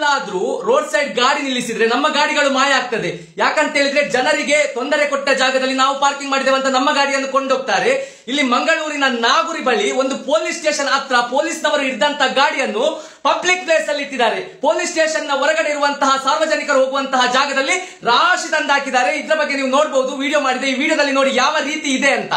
ನಾವೆಲ್ಲಾದ್ರೂ road side ಗಾಡಿ ನಿಲ್ಲಿಸಿದ್ರೆ ನಮ್ಮ ಗಾಡಿಗಳು ಮಾಯ ಆಗ್ತದೆ ಯಾಕಂತ ಹೇಳಿದ್ರೆ ಜನರಿಗೆ ತೊಂದರೆ ಕೊಟ್ಟ ಜಾಗದಲ್ಲಿ ನಾವು ಪಾರ್ಕಿಂಗ್ ಮಾಡಿದ್ದೇವೆ ಅಂತ ನಮ್ಮ ಗಾಡಿಯನ್ನು ಕೊಂಡೋಗ್ತಾರೆ ಇಲ್ಲಿ ಮಂಗಳೂರಿನ ನಾಗುರಿ ಬಳಿ ಒಂದು ಪೊಲೀಸ್ ಸ್ಟೇಷನ್ ಹತ್ರ ಪೊಲೀಸ್ನವರು ಇದ್ದಂತ ಗಾಡಿಯನ್ನು ಪಬ್ಲಿಕ್ ಪ್ಲೇಸ್ ಅಲ್ಲಿ ಇಟ್ಟಿದ್ದಾರೆ ಪೊಲೀಸ್ ಸ್ಟೇಷನ್ ನ ಹೊರಗಡೆ ಇರುವಂತಹ ಸಾರ್ವಜನಿಕರು ಹೋಗುವಂತಹ ಜಾಗದಲ್ಲಿ ರಾಶಿ ತಂದಾಕಿದ್ದಾರೆ ಇದ್ರ ಬಗ್ಗೆ ನೀವು ನೋಡಬಹುದು ವಿಡಿಯೋ ಮಾಡಿದೆ ಈ ವಿಡಿಯೋದಲ್ಲಿ ನೋಡಿ ಯಾವ ರೀತಿ ಇದೆ ಅಂತ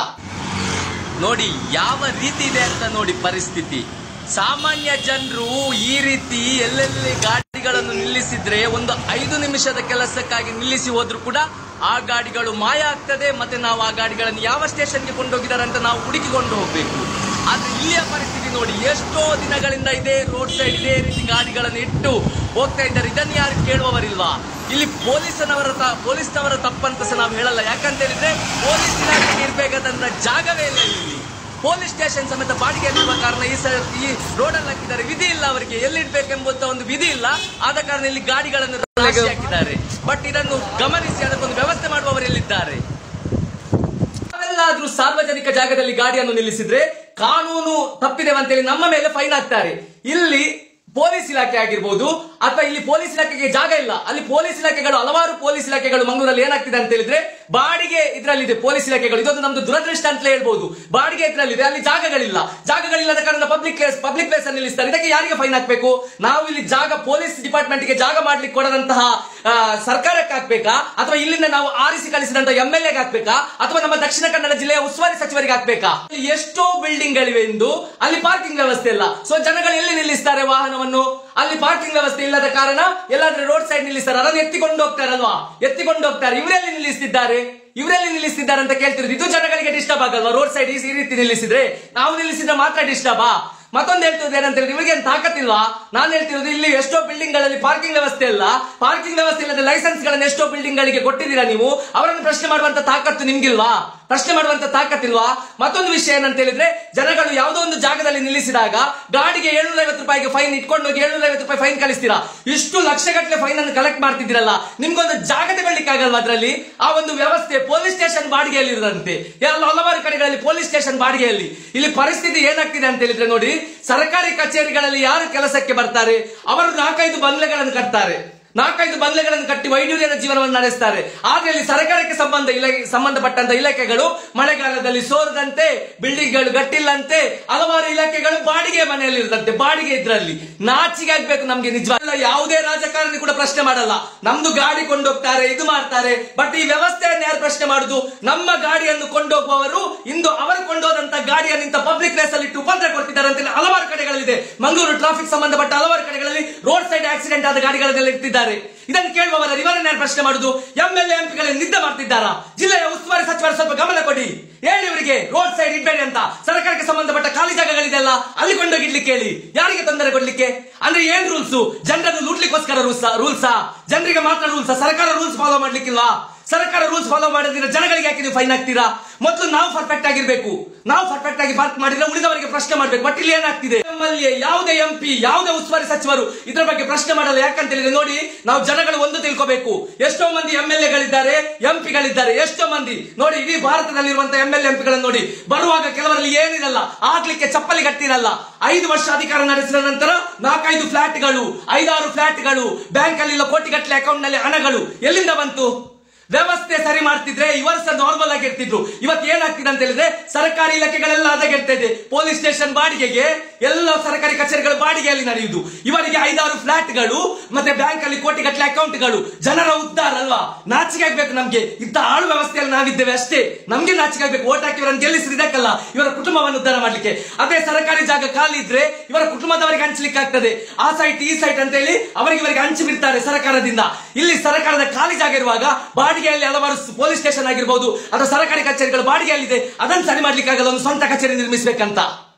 ನೋಡಿ ಯಾವ ರೀತಿ ಇದೆ ಅಂತ ನೋಡಿ ಪರಿಸ್ಥಿತಿ ಸಾಮಾನ್ಯ ಜನರು ಈ ರೀತಿ ಎಲ್ಲೆಲ್ಲಿ ಗಾಡಿಗಳನ್ನು ನಿಲ್ಲಿಸಿದ್ರೆ ಒಂದು ಐದು ನಿಮಿಷದ ಕೆಲಸಕ್ಕಾಗಿ ನಿಲ್ಲಿಸಿ ಹೋದ್ರು ಕೂಡ ಆ ಗಾಡಿಗಳು ಮಾಯ ಆಗ್ತದೆ ಮತ್ತೆ ನಾವು ಆ ಗಾಡಿಗಳನ್ನು ಯಾವ ಸ್ಟೇಷನ್ಗೆ ಕೊಂಡೋಗಿದ್ದಾರೆ ಅಂತ ನಾವು ಹುಡುಕಿಕೊಂಡು ಹೋಗ್ಬೇಕು ಆದ್ರೆ ಇಲ್ಲಿಯ ಪರಿಸ್ಥಿತಿ ನೋಡಿ ಎಷ್ಟೋ ದಿನಗಳಿಂದ ಇದೇ ರೋಡ್ ಸೈಡ್ ಇದೇ ರೀತಿ ಗಾಡಿಗಳನ್ನು ಇಟ್ಟು ಹೋಗ್ತಾ ಇದ್ದಾರೆ ಇದನ್ನು ಯಾರು ಕೇಳುವವರಿಲ್ವಾ ಇಲ್ಲಿ ಪೊಲೀಸನವರ ತ- ಪೊಲೀಸ್ನವರ ತಪ್ಪಂತ ಸಹ ನಾವು ಹೇಳಲ್ಲ ಯಾಕಂತ ಹೇಳಿದ್ರೆ ಪೊಲೀಸ್ ಇಲಾಖೆಗೆ ಇರ್ಬೇಕಾದಂತ ಜಾಗವೇ ಇಲ್ಲ ಇಲ್ಲಿ ಪೊಲೀಸ್ ಸ್ಟೇಷನ್ ಸಮೇತ ಬಾಡಿಗೆಯಲ್ಲಿರುವ ಕಾರಣ ಈ ಸ ಈ ರೋಡ್ ಅಲ್ಲಿ ಹಾಕಿದ್ದಾರೆ ವಿಧಿ ಇಲ್ಲ ಅವರಿಗೆ ಎಲ್ಲಿಡ್ಬೇಕೆಂಬುತ್ತ ಒಂದು ವಿಧಿ ಇಲ್ಲ ಆದ ಕಾರಣ ಇಲ್ಲಿ ಗಾಡಿಗಳನ್ನು ರಾಶಿ ಹಾಕಿದ್ದಾರೆ ಬಟ್ ಇದನ್ನು ಗಮನಿಸಿ ಅದಕ್ಕೊಂದು ವ್ಯವಸ್ಥೆ ಮಾಡುವವರು ಎಲ್ಲಿದ್ದಾರೆ ನಾವೆಲ್ಲಾದ್ರೂ ಸಾರ್ವಜನಿಕ ಜಾಗದಲ್ಲಿ ಗಾಡಿಯನ್ನು ನಿಲ್ಲಿಸಿದ್ರೆ ಕಾನೂನು ತಪ್ಪಿದೆವು ಅಂತೇಳಿ ನಮ್ಮ ಮೇಲೆ ಫೈನ್ ಹಾಕ್ತಾರೆ ಇಲ್ಲಿ ಪೊಲೀಸ್ ಇಲಾಖೆ ಆಗಿರ್ಬೋದು ಅಥವಾ ಇಲ್ಲಿ ಪೊಲೀಸ್ ಇಲಾಖೆಗೆ ಜಾಗ ಇಲ್ಲ ಅಲ್ಲಿ ಪೊಲೀಸ್ ಇಲಾಖೆಗಳು ಹಲವಾರು ಪೊಲೀಸ್ ಇಲಾಖೆಗಳು ಮಂಗಳೂರಲ್ಲಿ ಏನಾಗ್ತಿದೆ ಅಂತ ಹೇಳಿದ್ರೆ ಬಾಡಿಗೆ ಇದರಲ್ಲಿದೆ ಪೊಲೀಸ್ ಇಲಾಖೆಗಳು ಇದೊಂದು ನಮ್ದು ದುರದೃಷ್ಟ ಅಂತಲೇ ಹೇಳ್ಬೋದು ಬಾಡಿಗೆ ಇದರಲ್ಲಿದೆ ಅಲ್ಲಿ ಜಾಗಗಳಿಲ್ಲ ಜಾಗಗಳಿಲ್ಲದ ಕಾರಣ ಪಬ್ಲಿಕ್ ಪ್ಲೇಸ್ ಪಬ್ಲಿಕ್ ಪ್ಲೇಸ್ ಅಲ್ಲಿ ನಿಲ್ಲಿಸ್ತಾರೆ ಇದಕ್ಕೆ ಯಾರಿಗೆ ಫೈನ್ ಹಾಕ್ಬೇಕು ನಾವು ಇಲ್ಲಿ ಜಾಗ ಪೊಲೀಸ್ ಡಿಪಾರ್ಟ್ಮೆಂಟ್ ಗೆ ಜಾಗ ಮಾಡ್ಲಿಕ್ಕೆ ಕೊಡದಂತಹ ಆ, ಸರ್ಕಾರಕ್ಕೆ ಹಾಕ್ಬೇಕಾ ಅಥವಾ ಇಲ್ಲಿಂದ ನಾವು ಆರಿಸಿ ಕಳಿಸಿದಂತ ಎಂ ಎಲ್ ಎಗೆ ಹಾಕ್ಬೇಕಾ ಅಥವಾ ನಮ್ಮ ದಕ್ಷಿಣ ಕನ್ನಡ ಜಿಲ್ಲೆಯ ಉಸ್ತುವಾರಿ ಸಚಿವರಿಗೆ ಹಾಕ್ಬೇಕಾ ಇಲ್ಲಿ ಎಷ್ಟೋ ಬಿಲ್ಡಿಂಗ್ ಗಳಿವೆ ಎಂದು ಅಲ್ಲಿ ಪಾರ್ಕಿಂಗ್ ವ್ಯವಸ್ಥೆ ಇಲ್ಲ ಸೊ ಜನಗಳು ಎಲ್ಲಿ ನಿಲ್ಲಿಸ್ತಾರೆ ವಾಹನವನ್ನು ಅಲ್ಲಿ ಪಾರ್ಕಿಂಗ್ ವ್ಯವಸ್ಥೆ ಇಲ್ಲದ ಕಾರಣ ಎಲ್ಲಾದ್ರೂ ರೋಡ್ ಸೈಡ್ ನಿಲ್ಲಿಸ್ತಾರೆ ಅದನ್ನು ಎತ್ತಿಕೊಂಡು ಹೋಗ್ತಾರಲ್ವಾ ಎತ್ತಿಕೊಂಡು ಹೋಗ್ತಾರೆ ಇವರೆಲ್ಲಿ ನಿಲ್ಲಿಸ್ತಿದ್ದಾರೆ ಇವರೆಲ್ಲಿ ನಿಲ್ಲಿಸ್ತಿದ್ದಾರೆ ಅಂತ ಕೇಳ್ತಿರೋದು ಇದು ಜನಗಳಿಗೆ ಡಿಸ್ಟರ್ಬ್ ಆಗಲ್ವಾ ರೋಡ್ ಸೈಡ್ ಈ ರೀತಿ ನಿಲ್ಲಿಸಿದ್ರೆ ನಾವು ನಿಲ್ಲಿಸಿದ್ರೆ ಮಾತ್ರ ಡಿಸ್ಟರ್ಬಾ ಮತ್ತೊಂದು ಹೇಳ್ತಿರೋದು ಏನಂತ ಹೇಳಿದ್ರೆ ನಿಮಗೆ ಏನ್ ತಾಕತ್ತಿಲ್ವಾ ನಾನು ಹೇಳ್ತಿರೋದು ಇಲ್ಲಿ ಎಷ್ಟೋ ಬಿಲ್ಡಿಂಗ್ ಗಳಲ್ಲಿ ಪಾರ್ಕಿಂಗ್ ವ್ಯವಸ್ಥೆ ಇಲ್ಲ ಪಾರ್ಕಿಂಗ್ ವ್ಯವಸ್ಥೆ ಇಲ್ಲದೆ ಲೈಸೆನ್ಸ್ ಗಳನ್ನ ಎಷ್ಟೋ ಬಿಲ್ಡಿಂಗ್ ಗಳಿಗೆ ಕೊಟ್ಟಿದ್ದೀರಾ ನೀವು ಅವರನ್ನು ಪ್ರಶ್ನೆ ಮಾಡುವಂತ ತಾಕತ್ತು ನಿಮ್ಗಿಲ್ವಾ ಪ್ರಶ್ನೆ ಮಾಡುವಂತ ತಾಕತ್ತಿಲ್ವಾ ಮತ್ತೊಂದು ವಿಷಯ ಏನಂತ ಹೇಳಿದ್ರೆ ಜನಗಳು ಯಾವುದೋ ಒಂದು ಜಾಗದಲ್ಲಿ ನಿಲ್ಲಿಸಿದಾಗ ಗಾಡಿಗೆ ಏಳ್ನೂರ ಐವತ್ತು ರೂಪಾಯಿಗೆ ಫೈನ್ ಇಟ್ಕೊಂಡು ಹೋಗಿ ಏಳ್ನೂರ ಐವತ್ತು ರೂಪಾಯಿ ಫೈನ್ ಕಳಿಸ್ತೀರಾ ಇಷ್ಟು ಲಕ್ಷಗಟ್ಟಲೆ ಫೈನ್ ಅನ್ನು ಕಲೆಕ್ಟ್ ಮಾಡ್ತಿದ್ದೀರಲ್ಲ ನಿಮ್ಗೊಂದು ಜಾಗ ತಗೊಳ್ಳಿಕ್ಕೆ ಆಗಲ್ವಾ ಅದರಲ್ಲಿ ಆ ಒಂದು ವ್ಯವಸ್ಥೆ ಪೊಲೀಸ್ ಸ್ಟೇಷನ್ ಬಾಡಿಗೆಯಲ್ಲಿ ಇರದಂತೆ ಎಲ್ಲ ಹಲವಾರು ಕಡೆಗಳಲ್ಲಿ ಪೊಲೀಸ್ ಸ್ಟೇಷನ್ ಬಾಡಿಗೆಯಲ್ಲಿ ಇಲ್ಲಿ ಪರಿಸ್ಥಿತಿ ಏನಾಗ್ತಿದೆ ಅಂತ ಹೇಳಿದ್ರೆ ನೋಡಿ ಸರ್ಕಾರಿ ಕಚೇರಿಗಳಲ್ಲಿ ಯಾರು ಕೆಲಸಕ್ಕೆ ಬರ್ತಾರೆ ಅವರು ನಾಲ್ಕೈದು ಬಂಗ್ಲೆಗಳನ್ನು ಕಟ್ತಾರೆ ನಾಲ್ಕೈದು ಬಂಗ್ಲೆಗಳನ್ನು ಕಟ್ಟಿ ವೈಡೂರ್ಯದ ಜೀವನವನ್ನು ನಡೆಸ್ತಾರೆ ಆದ್ರೆ ಇಲ್ಲಿ ಸರ್ಕಾರಕ್ಕೆ ಸಂಬಂಧ ಇಲಾಖೆ ಸಂಬಂಧಪಟ್ಟಂತ ಇಲಾಖೆಗಳು ಮಳೆಗಾಲದಲ್ಲಿ ಸೋರದಂತೆ ಬಿಲ್ಡಿಂಗ್ಗಳು ಗಟ್ಟಿಲ್ಲಂತೆ ಹಲವಾರು ಇಲಾಖೆಗಳು ಬಾಡಿಗೆ ಮನೆಯಲ್ಲಿ ಇರದಂತೆ ಬಾಡಿಗೆ ಇದ್ರಲ್ಲಿ ನಾಚಿಗೆ ಆಗ್ಬೇಕು ನಮ್ಗೆ ನಿಜವಾಗ್ಲೂ ಯಾವುದೇ ರಾಜಕಾರಣಿ ಕೂಡ ಪ್ರಶ್ನೆ ಮಾಡಲ್ಲ ನಮ್ದು ಗಾಡಿ ಕೊಂಡೋಗ್ತಾರೆ ಇದು ಮಾಡ್ತಾರೆ ಬಟ್ ಈ ವ್ಯವಸ್ಥೆಯನ್ನು ಯಾರು ಪ್ರಶ್ನೆ ಮಾಡುದು ನಮ್ಮ ಗಾಡಿಯನ್ನು ಕೊಂಡೋಗುವವರು ಇಂದು ಅವರು ಕೊಂಡೋದಂತ ಗಾಡಿಯನ್ನು ಇಂತ ಪಬ್ಲಿಕ್ ಪ್ಲೇಸ್ ಅಲ್ಲಿ ಇಟ್ಟು ಉಪದ್ರ ಕೊಡ್ತಿದ್ದಾರೆ ಅಂತ ಹಲವಾರು ಕಡೆಗಳಿದೆ ಮಂಗಳೂರು ಟ್ರಾಫಿಕ್ ಸಂಬಂಧಪಟ್ಟ ಹಲವಾರು ಕಡೆಗಳಲ್ಲಿ ರೋಡ್ ಸೈಡ್ ಆಕ್ಸಿಡೆಂಟ್ ಆದ ಗಾಡಿಗಳನ್ನೆಲ್ಲ ಇಟ್ಟಿದ್ದಾರೆ ಇದನ್ನು ಕೇಳುವವರ ಇವರನ್ನ ಯಾರು ಪ್ರಶ್ನೆ ಮಾಡುದು ಎಂ ಎಲ್ ಎಂಪಿಗಳನ್ನು ನಿದ್ದೆ ಮಾಡ್ತಿದ್ದಾರಾ ಜಿಲ್ಲೆಯ ಉಸ್ತುವಾರಿ ಸಚಿವರು ಸ್ವಲ್ಪ ಗಮನ ಕೊಡಿ ಹೇಳಿ ಇವರಿಗೆ ರೋಡ್ ಸೈಡ್ ಇಡ್ಬೇಡಿ ಅಂತ ಸರ್ಕಾರಕ್ಕೆ ಸಂಬಂಧಪಟ್ಟ ಖಾಲಿ ಜಾಗಗಳಿದೆಲ್ಲ ಅಲ್ಲಿ ಕೊಂಡೋಗಿಡ್ಲಿಕ್ಕೆ ಹೇಳಿ ಯಾರಿಗೆ ತೊಂದರೆ ಕೊಡ್ಲಿಕ್ಕೆ ಅಂದ್ರೆ ಏನ್ ರೂಲ್ಸ್ ಜನರನ್ನು ಲೂಟ್ಲಿಕ್ಕೋಸ್ಕರ ರೂಲ್ಸ್ ರೂಲ್ಸಾ ಜನರಿಗೆ ಮಾತ್ರ ರೂಲ್ಸ್ ಸರ್ಕಾರ ರೂಲ್ಸ್ ಫಾಲೋ ಮಾಡ್ಲಿಕ್ಕಿಲ್ವಾ ಸರ್ಕಾರ ರೂಲ್ಸ್ ಫಾಲೋ ಮಾಡಿದ್ರೆ ಜನಗಳಿಗೆ ಯಾಕೆ ನೀವು ಫೈನ್ ಹಾಕ್ತೀರಾ ಮೊದಲು ನಾವು ಪರ್ಫೆಕ್ಟ್ ಆಗಿರ್ಬೇಕು ನಾವು ಪರ್ಫೆಕ್ಟ್ ಆಗಿ ಪಾರ್ಕ್ ಮಾಡಿದ್ರೆ ಉಳಿದವರಿಗೆ ಪ್ರಶ್ನೆ ಮಾಡ್ಬೇಕು ಬಟ್ ಇಲ್ಲಿ ಏನಾಗ್ತಿದೆ ನಮ್ಮಲ್ಲಿ ಯಾವುದೇ ಎಂ ಪಿ ಯಾವುದೇ ಉಸ್ತುವಾರಿ ಸಚಿವರು ಇದ್ರ ಬಗ್ಗೆ ಪ್ರಶ್ನೆ ಮಾಡಲ್ಲ ಯಾಕಂತ ಹೇಳಿದ್ರೆ ನೋಡಿ ನಾವು ಜನಗಳು ಒಂದು ತಿಳ್ಕೋಬೇಕು ಎಷ್ಟೋ ಮಂದಿ ಎಂ ಎಲ್ ಎಗಳಿದ್ದಾರೆ ಎಂ ಪಿಗಳಿದ್ದಾರೆ ಎಷ್ಟೋ ಮಂದಿ ನೋಡಿ ಇಡೀ ಭಾರತದಲ್ಲಿರುವಂತಹ ಎಂ ಎಲ್ ಎಂಪಿಗಳನ್ನು ನೋಡಿ ಬರುವಾಗ ಕೆಲವರಲ್ಲಿ ಏನಿರಲ್ಲ ಆಗ್ಲಿಕ್ಕೆ ಚಪ್ಪಲಿ ಗಟ್ಟಿರಲ್ಲ ಐದು ವರ್ಷ ಅಧಿಕಾರ ನಡೆಸಿದ ನಂತರ ನಾಲ್ಕೈದು ಫ್ಲಾಟ್ಗಳು ಐದಾರು ಫ್ಲಾಟ್ಗಳು ಬ್ಯಾಂಕ್ ಅಲ್ಲಿ ಕೋಟಿಗಟ್ಟಲೆ ಅಕೌಂಟ್ ನಲ್ಲಿ ಹಣಗಳು ಎಲ್ಲಿಂದ ಬಂತು ವ್ಯವಸ್ಥೆ ಸರಿ ಮಾಡ್ತಿದ್ರೆ ಇವರು ಸಹ ನಾರ್ಮಲ್ ಆಗಿ ಇರ್ತಿದ್ರು ಇವತ್ತು ಏನಾಗ್ತಿದೆ ಅಂತ ಹೇಳಿದ್ರೆ ಸರ್ಕಾರಿ ಇಲಾಖೆಗಳೆಲ್ಲ ಅದಾಗಿರ್ತಾ ಇದೆ ಪೊಲೀಸ್ ಸ್ಟೇಷನ್ ಬಾಡಿಗೆಗೆ ಎಲ್ಲ ಸರ್ಕಾರಿ ಕಚೇರಿಗಳು ಬಾಡಿಗೆಯಲ್ಲಿ ನಡೆಯುವುದು ಇವರಿಗೆ ಐದಾರು ಫ್ಲಾಟ್ಗಳು ಮತ್ತೆ ಬ್ಯಾಂಕ್ ಅಲ್ಲಿ ಕೋಟಿಗಟ್ಟಲೆ ಅಕೌಂಟ್ಗಳು ಜನರ ಉದ್ಧಾರ ಅಲ್ವಾ ನಾಚಿಕೆ ಆಗ್ಬೇಕು ನಮ್ಗೆ ಇಂಥ ಆಳು ವ್ಯವಸ್ಥೆಯಲ್ಲಿ ನಾವಿದ್ದೇವೆ ಅಷ್ಟೇ ನಮ್ಗೆ ನಾಚಿಕೆ ಆಗ್ಬೇಕು ಓಟ್ ಹಾಕಿ ಇವರನ್ನು ಗೆಲ್ಲಿಸಿದ್ರೆ ಇದಕ್ಕಲ್ಲ ಇವರ ಕುಟುಂಬವನ್ನು ಉದ್ಧಾರ ಮಾಡ್ಲಿಕ್ಕೆ ಅದೇ ಸರ್ಕಾರಿ ಜಾಗ ಖಾಲಿ ಇದ್ರೆ ಇವರ ಕುಟುಂಬದವರಿಗೆ ಹಂಚಲಿಕ್ಕೆ ಆಗ್ತದೆ ಆ ಸೈಟ್ ಈ ಸೈಟ್ ಅಂತ ಹೇಳಿ ಅವರಿಗೆ ಇವರಿಗೆ ಹಂಚಿ ಬಿಡ್ತಾರೆ ಸರ್ಕಾರದಿಂದ ಇಲ್ಲಿ ಸರ್ಕಾರದ ಖಾಲಿ ಜಾಗ ಇರುವಾಗ ಬಾಡಿಗೆಯಲ್ಲಿ ಹಲವಾರು ಪೊಲೀಸ್ ಸ್ಟೇಷನ್ ಆಗಿರ್ಬೋದು ಅಥವಾ ಸರ್ಕಾರಿ ಕಚೇರಿಗಳು ಬಾಡಿಗೆಯಲ್ಲಿದೆ ಅದನ್ನು ಸರಿ ಮಾಡ್ಲಿಕ್ಕೆ ಆಗಲ್ಲ ಒಂದು ಸ್ವಂತ ಕಚೇರಿ ನಿರ್ಮಿಸಬೇಕಂತ